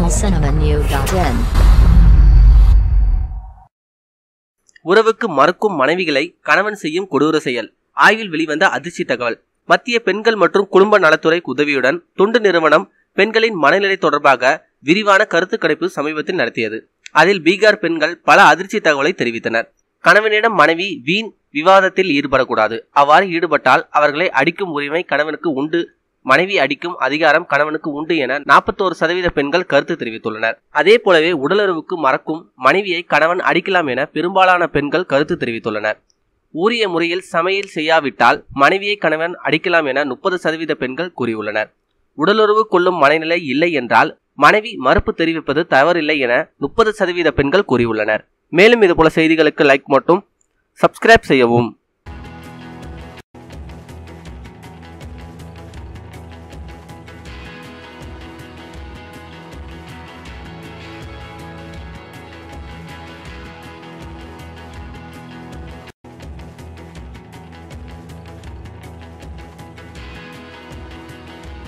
cinemanew.in. உறவுக்கு மறுக்கும் மனைவிகளை கணவன் செய்யும் கொடூர செயல் ஆய்வில் வெளிவந்த அதிர்ச்சி தகவல் மத்திய பெண்கள் மற்றும் குடும்ப நலத்துறை உதவியுடன் தொண்டு நிறுவனம் பெண்களின் மனநிலை தொடர்பாக விரிவான கருத்து கணிப்பு சமீபத்தில் நடத்தியது அதில் பீகார் பெண்கள் பல அதிர்ச்சி தகவலை தெரிவித்தனர் கணவனிடம் மனைவி வீண் விவாதத்தில் ஈடுபடக்கூடாது அவ்வாறு ஈடுபட்டால் அவர்களை அடிக்கும் உரிமை கணவனுக்கு உண்டு மனைவி அடிக்கும் அதிகாரம் கணவனுக்கு உண்டு என நாற்பத்தோரு சதவீத பெண்கள் கருத்து தெரிவித்துள்ளனர் அதே போலவே உடலுறவுக்கு மறக்கும் மனைவியை கணவன் அடிக்கலாம் என பெரும்பாலான பெண்கள் கருத்து தெரிவித்துள்ளனர் உரிய முறையில் சமையல் செய்யாவிட்டால் மனைவியை கணவன் அடிக்கலாம் என முப்பது சதவீத பெண்கள் கூறியுள்ளனர் உடலுறவு கொள்ளும் மனநிலை இல்லை என்றால் மனைவி மறுப்பு தெரிவிப்பது தவறில்லை என முப்பது சதவீத பெண்கள் கூறியுள்ளனர் மேலும் இதுபோல செய்திகளுக்கு லைக் மட்டும் சப்ஸ்கிரைப் செய்யவும்